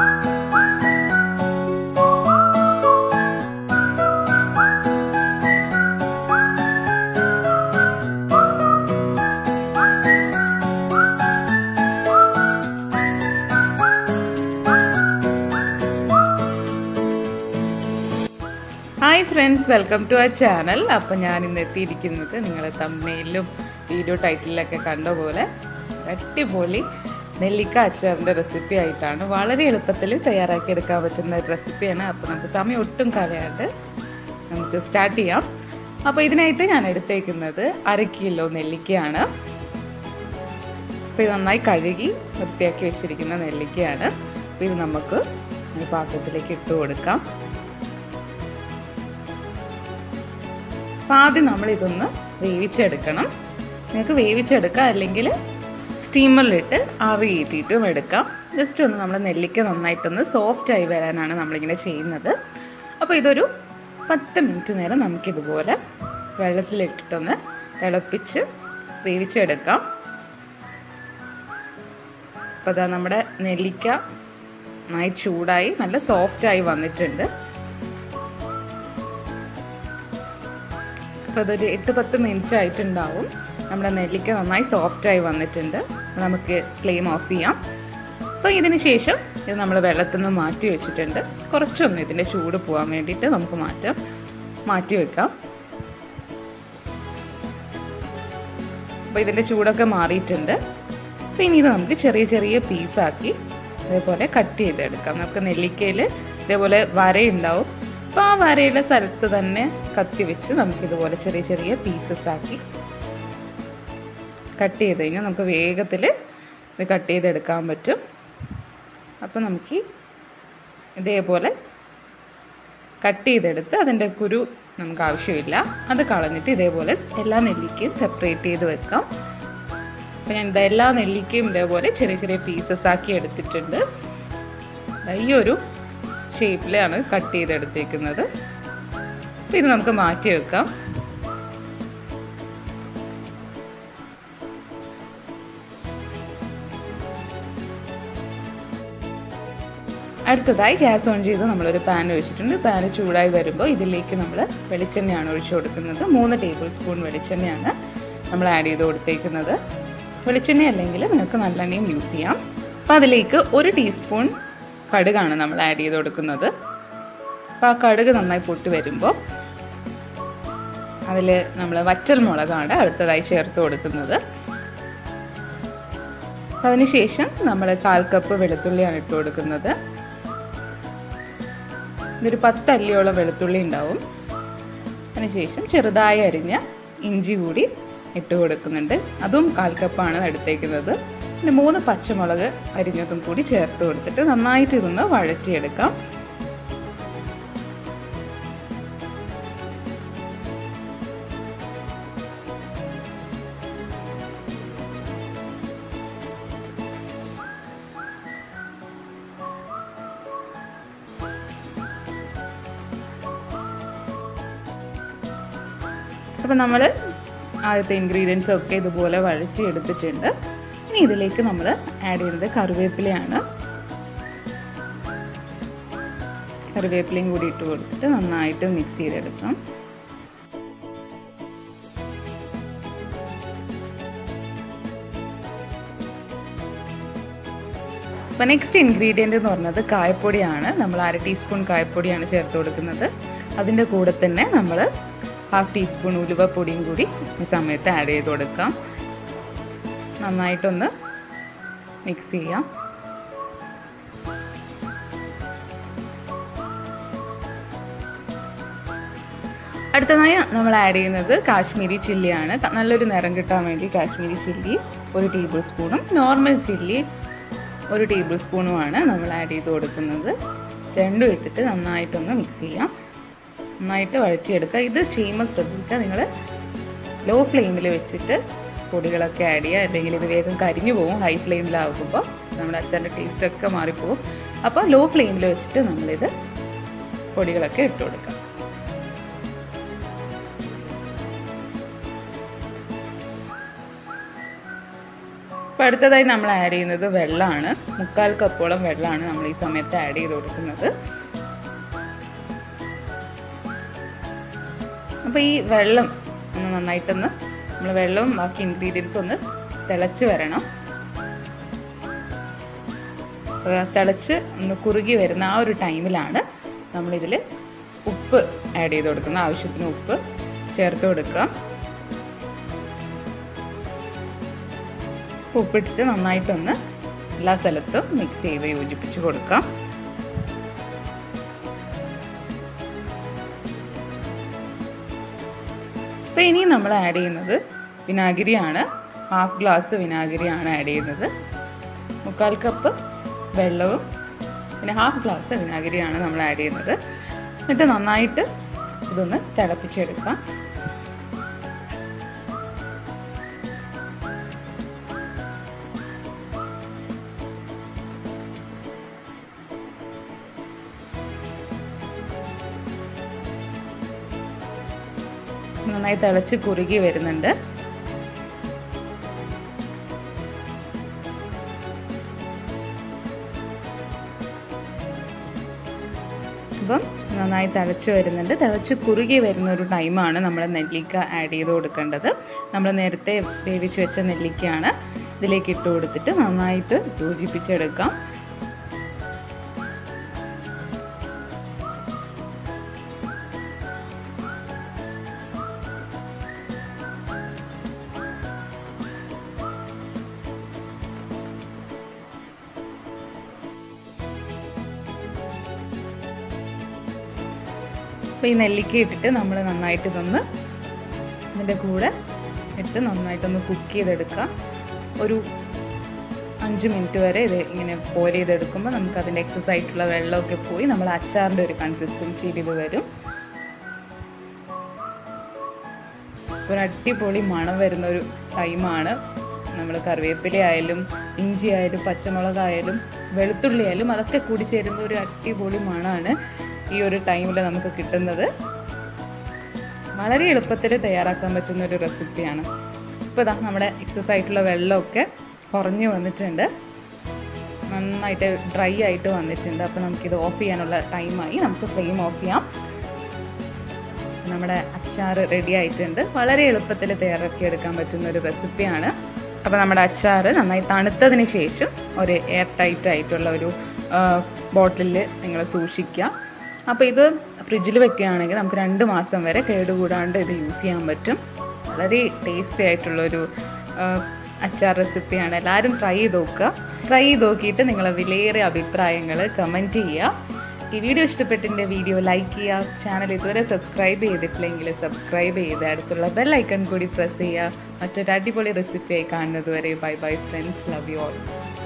hi friends welcome to our channel അപ്പോൾ ഞാൻ ഇന്ന് എത്തിയിരിക്കുന്നത് നിങ്ങൾ തമ്മയിലും വീഡിയോ ടൈറ്റിലൊക്കെ കണ്ട പോലെ അടിപൊളി നെല്ലിക്ക അച്ചാറിൻ്റെ റെസിപ്പി ആയിട്ടാണ് വളരെ എളുപ്പത്തിൽ തയ്യാറാക്കി എടുക്കാൻ പറ്റുന്ന ഒരു റെസിപ്പിയാണ് അപ്പോൾ നമുക്ക് സമയം ഒട്ടും കളയാണ്ട് നമുക്ക് സ്റ്റാർട്ട് ചെയ്യാം അപ്പോൾ ഇതിനായിട്ട് ഞാൻ എടുത്തേക്കുന്നത് അര കിലോ നെല്ലിക്കയാണ് അപ്പോൾ ഇത് നന്നായി കഴുകി വൃത്തിയാക്കി വെച്ചിരിക്കുന്ന നെല്ലിക്കയാണ് അപ്പോൾ ഇത് നമുക്ക് ഒരു പാത്രത്തിലേക്ക് ഇട്ട് കൊടുക്കാം അപ്പോൾ ആദ്യം നമ്മൾ ഇതൊന്ന് വേവിച്ചെടുക്കണം നിങ്ങൾക്ക് വേവിച്ചെടുക്കാം അല്ലെങ്കിൽ സ്റ്റീമറിലിട്ട് ആവി കയറ്റിയിട്ടും എടുക്കാം ജസ്റ്റ് ഒന്ന് നമ്മൾ നെല്ലിക്ക നന്നായിട്ടൊന്ന് സോഫ്റ്റായി വരാനാണ് നമ്മളിങ്ങനെ ചെയ്യുന്നത് അപ്പോൾ ഇതൊരു പത്ത് മിനിറ്റ് നേരം നമുക്കിതുപോലെ വെള്ളത്തിലിട്ടിട്ടൊന്ന് തിളപ്പിച്ച് വേവിച്ചെടുക്കാം അപ്പോൾ അതാ നമ്മുടെ നെല്ലിക്ക നന്നായി ചൂടായി നല്ല സോഫ്റ്റായി വന്നിട്ടുണ്ട് അപ്പോൾ അതൊരു എട്ട് പത്ത് മിനിറ്റ് ആയിട്ടുണ്ടാവും നമ്മുടെ നെല്ലിക്ക നന്നായി സോഫ്റ്റായി വന്നിട്ടുണ്ട് നമുക്ക് ഫ്ലെയിം ഓഫ് ചെയ്യാം അപ്പോൾ ഇതിന് ശേഷം ഇത് നമ്മൾ വെള്ളത്തിൽ നിന്ന് മാറ്റി വെച്ചിട്ടുണ്ട് കുറച്ചൊന്ന് ഇതിൻ്റെ ചൂട് പോകാൻ വേണ്ടിയിട്ട് നമുക്ക് മാറ്റാം മാറ്റി വെക്കാം അപ്പോൾ ഇതിൻ്റെ ചൂടൊക്കെ മാറിയിട്ടുണ്ട് അപ്പോൾ ഇനി ഇത് നമുക്ക് ചെറിയ ചെറിയ പീസാക്കി അതേപോലെ കട്ട് ചെയ്തെടുക്കാം നമുക്ക് നെല്ലിക്കയിൽ ഇതേപോലെ വരയുണ്ടാവും അപ്പോൾ ആ വരയുടെ സ്ഥലത്ത് തന്നെ കത്തി വെച്ച് നമുക്കിതുപോലെ ചെറിയ ചെറിയ പീസസ് ആക്കി കട്ട് ചെയ്ത് കഴിഞ്ഞാൽ നമുക്ക് വേഗത്തിൽ ഇത് കട്ട് ചെയ്തെടുക്കാൻ പറ്റും അപ്പോൾ നമുക്ക് ഇതേപോലെ കട്ട് ചെയ്തെടുത്ത് അതിൻ്റെ കുരു നമുക്ക് ആവശ്യമില്ല അത് കളഞ്ഞിട്ട് ഇതേപോലെ എല്ലാ നെല്ലിക്കയും സെപ്പറേറ്റ് ചെയ്ത് വെക്കാം അപ്പോൾ ഞാൻ എല്ലാ നെല്ലിക്കയും ഇതേപോലെ ചെറിയ ചെറിയ പീസസ് ആക്കി എടുത്തിട്ടുണ്ട് ഈ ഒരു ഷേപ്പിലാണ് കട്ട് ചെയ്തെടുത്തേക്കുന്നത് അപ്പോൾ ഇത് നമുക്ക് മാറ്റി വെക്കാം അടുത്തതായി ഗ്യാസ് ഓൺ ചെയ്ത് നമ്മളൊരു പാൻ ഒഴിച്ചിട്ടുണ്ട് പാൻ ചൂടായി വരുമ്പോൾ ഇതിലേക്ക് നമ്മൾ വെളിച്ചെണ്ണയാണ് ഒഴിച്ചു കൊടുക്കുന്നത് മൂന്ന് ടേബിൾ സ്പൂൺ വെളിച്ചെണ്ണയാണ് നമ്മൾ ആഡ് ചെയ്ത് കൊടുത്തേക്കുന്നത് വെളിച്ചെണ്ണ അല്ലെങ്കിൽ നിങ്ങൾക്ക് നല്ലെണ്ണയും യൂസ് ചെയ്യാം അപ്പോൾ അതിലേക്ക് ഒരു ടീസ്പൂൺ കടുകാണ് നമ്മൾ ആഡ് ചെയ്ത് കൊടുക്കുന്നത് അപ്പോൾ ആ കടുക് നന്നായി പൊട്ടി വരുമ്പോൾ അതിൽ നമ്മൾ വറ്റൽ മുളകാണ് അടുത്തതായി ചേർത്ത് കൊടുക്കുന്നത് അതിനുശേഷം നമ്മൾ കാൽ കപ്പ് വെളുത്തുള്ളിയാണ് ഇട്ട് കൊടുക്കുന്നത് ഇതൊരു പത്തല്ലിയോളം വെളുത്തുള്ളി ഉണ്ടാവും അതിനുശേഷം ചെറുതായി അരിഞ്ഞ ഇഞ്ചി കൂടി ഇട്ട് കൊടുക്കുന്നുണ്ട് അതും കാൽ കപ്പാണ് എടുത്തേക്കുന്നത് പിന്നെ മൂന്ന് പച്ചമുളക് അരിഞ്ഞതും കൂടി ചേർത്ത് കൊടുത്തിട്ട് നന്നായിട്ട് ഇതൊന്ന് വഴറ്റിയെടുക്കാം അപ്പം നമ്മൾ ആദ്യത്തെ ഇൻഗ്രീഡിയൻസ് ഒക്കെ ഇതുപോലെ വഴറ്റി എടുത്തിട്ടുണ്ട് ഇനി ഇതിലേക്ക് നമ്മൾ ആഡ് ചെയ്യുന്നത് കറിവേപ്പിലയാണ് കറിവേപ്പിലയും കൂടി ഇട്ട് കൊടുത്തിട്ട് നന്നായിട്ട് മിക്സ് ചെയ്തെടുക്കാം അപ്പോൾ നെക്സ്റ്റ് ഇൻഗ്രീഡിയൻ്റ് എന്ന് പറഞ്ഞത് കായപ്പൊടിയാണ് നമ്മൾ അര ടീസ്പൂൺ കായപ്പൊടിയാണ് ചേർത്ത് കൊടുക്കുന്നത് അതിൻ്റെ കൂടെ തന്നെ നമ്മൾ ഹാഫ് ടീസ്പൂൺ ഉലുവപ്പൊടിയും കൂടി ഈ സമയത്ത് ആഡ് ചെയ്ത് കൊടുക്കാം നന്നായിട്ടൊന്ന് മിക്സ് ചെയ്യാം അടുത്തതായി നമ്മൾ ആഡ് ചെയ്യുന്നത് കാശ്മീരി ചില്ലിയാണ് നല്ലൊരു നിറം കിട്ടാൻ വേണ്ടി കാശ്മീരി ചില്ലി ഒരു ടേബിൾ സ്പൂണും നോർമൽ ചില്ലി ഒരു ടേബിൾ സ്പൂണുമാണ് നമ്മൾ ആഡ് ചെയ്ത് കൊടുക്കുന്നത് രണ്ടും ഇട്ടിട്ട് നന്നായിട്ടൊന്ന് മിക്സ് ചെയ്യാം നന്നായിട്ട് വഴറ്റിയെടുക്കുക ഇത് ചെയ്യുമ്പോൾ ശ്രദ്ധിക്കുക നിങ്ങൾ ലോ ഫ്ലെയിമിൽ വെച്ചിട്ട് പൊടികളൊക്കെ ആഡ് ചെയ്യുക അല്ലെങ്കിൽ ഇത് വേഗം കരിഞ്ഞു പോകും ഹൈ ഫ്ലെയിമിലാകുമ്പോൾ നമ്മുടെ അച്ഛൻ്റെ ടേസ്റ്റൊക്കെ മാറിപ്പോകും അപ്പോൾ ലോ ഫ്ലെയിമിൽ വെച്ചിട്ട് നമ്മളിത് പൊടികളൊക്കെ ഇട്ട് കൊടുക്കുക അപ്പോൾ അടുത്തതായി നമ്മൾ ആഡ് ചെയ്യുന്നത് വെള്ളമാണ് മുക്കാൽ കപ്പോളം വെള്ളമാണ് നമ്മൾ ഈ സമയത്ത് ആഡ് ചെയ്ത് കൊടുക്കുന്നത് അപ്പോൾ ഈ വെള്ളം ഒന്ന് നന്നായിട്ടൊന്ന് നമ്മൾ വെള്ളവും ബാക്കി ഇൻഗ്രീഡിയൻസും ഒന്ന് തിളച്ച് വരണം തിളച്ച് ഒന്ന് കുറുകി വരുന്ന ആ ഒരു ടൈമിലാണ് നമ്മളിതിൽ ഉപ്പ് ആഡ് ചെയ്ത് കൊടുക്കുന്ന ആവശ്യത്തിന് ഉപ്പ് ചേർത്ത് കൊടുക്കുക ഉപ്പിട്ടിട്ട് നന്നായിട്ടൊന്ന് എല്ലാ സ്ഥലത്തും മിക്സ് ചെയ്ത് യോജിപ്പിച്ച് കൊടുക്കാം അപ്പോൾ ഇനി നമ്മൾ ആഡ് ചെയ്യുന്നത് വിനാഗിരിയാണ് ഹാഫ് ഗ്ലാസ് വിനാഗിരിയാണ് ആഡ് ചെയ്യുന്നത് മുക്കാൽ കപ്പ് വെള്ളവും പിന്നെ ഹാഫ് ഗ്ലാസ് വിനാഗിരിയാണ് നമ്മൾ ആഡ് ചെയ്യുന്നത് എന്നിട്ട് നന്നായിട്ട് ഇതൊന്ന് തിളപ്പിച്ചെടുക്കാം നന്നായി തിളച്ച് കുറുകി വരുന്നുണ്ട് അപ്പം നന്നായി തിളച്ച് വരുന്നുണ്ട് തിളച്ച് കുറുകി വരുന്ന ഒരു ടൈമാണ് നമ്മൾ നെല്ലിക്ക ആഡ് ചെയ്ത് കൊടുക്കേണ്ടത് നമ്മൾ നേരത്തെ വേവിച്ച് വെച്ച നെല്ലിക്കയാണ് ഇതിലേക്ക് ഇട്ട് കൊടുത്തിട്ട് നന്നായിട്ട് യോജിപ്പിച്ചെടുക്കാം അപ്പോൾ ഈ നെല്ലിക്ക ഇട്ടിട്ട് നമ്മൾ നന്നായിട്ട് ഇതൊന്ന് ഇതിൻ്റെ കൂടെ ഇട്ട് നന്നായിട്ടൊന്ന് കുക്ക് ചെയ്തെടുക്കാം ഒരു അഞ്ച് മിനിറ്റ് വരെ ഇത് ഇങ്ങനെ പോര് ചെയ്തെടുക്കുമ്പോൾ നമുക്ക് അതിൻ്റെ എക്സസ് ആയിട്ടുള്ള വെള്ളമൊക്കെ പോയി നമ്മൾ അച്ചാറിൻ്റെ ഒരു കൺസിസ്റ്റൻസിയിൽ ഇത് വരും ഒരു അടിപൊളി മണം വരുന്ന ഒരു ടൈമാണ് നമ്മൾ കറിവേപ്പില ആയാലും ഇഞ്ചി ആയാലും പച്ചമുളകായാലും വെളുത്തുള്ളി ആയാലും അതൊക്കെ കൂടി ചേരുമ്പോൾ ഒരു അടിപൊളി മണമാണ് ഈ ഒരു ടൈമിൽ നമുക്ക് കിട്ടുന്നത് വളരെ എളുപ്പത്തിൽ തയ്യാറാക്കാൻ പറ്റുന്ന ഒരു റെസിപ്പിയാണ് ഇപ്പോൾ ഇതാ നമ്മുടെ എക്സസ് ആയിട്ടുള്ള വെള്ളമൊക്കെ കുറഞ്ഞു വന്നിട്ടുണ്ട് നന്നായിട്ട് ഡ്രൈ ആയിട്ട് വന്നിട്ടുണ്ട് അപ്പോൾ നമുക്കിത് ഓഫ് ചെയ്യാനുള്ള ടൈമായി നമുക്ക് ഫ്ലെയിം ഓഫ് ചെയ്യാം നമ്മുടെ അച്ചാർ റെഡി ആയിട്ടുണ്ട് വളരെ എളുപ്പത്തിൽ തയ്യാറാക്കിയെടുക്കാൻ പറ്റുന്ന ഒരു റെസിപ്പിയാണ് അപ്പോൾ നമ്മുടെ അച്ചാർ നന്നായി തണുത്തതിന് ശേഷം ഒരു എയർ ടൈറ്റ് ആയിട്ടുള്ള ഒരു ബോട്ടിലിൽ നിങ്ങൾ സൂക്ഷിക്കുക അപ്പോൾ ഇത് ഫ്രിഡ്ജിൽ വെക്കുകയാണെങ്കിൽ നമുക്ക് രണ്ട് മാസം വരെ കേടുകൂടാണ്ട് ഇത് യൂസ് ചെയ്യാൻ പറ്റും വളരെ ടേസ്റ്റി ആയിട്ടുള്ളൊരു അച്ചാർ റെസിപ്പിയാണ് എല്ലാവരും ട്രൈ ചെയ്ത് നോക്കുക ട്രൈ ചെയ്ത് നോക്കിയിട്ട് നിങ്ങളെ വിലയേറിയ അഭിപ്രായങ്ങൾ കമൻറ്റ് ചെയ്യുക ഈ വീഡിയോ ഇഷ്ടപ്പെട്ടെൻ്റെ വീഡിയോ ലൈക്ക് ചെയ്യുക ചാനൽ ഇതുവരെ സബ്സ്ക്രൈബ് ചെയ്തിട്ടില്ലെങ്കിൽ സബ്സ്ക്രൈബ് ചെയ്ത് അടുത്തുള്ള ബെൽ ഐക്കൺ കൂടി പ്രസ് ചെയ്യുക മറ്റൊരു അടിപൊളി റെസിപ്പിയായി കാണുന്നത് വരെ bye bye friends love you all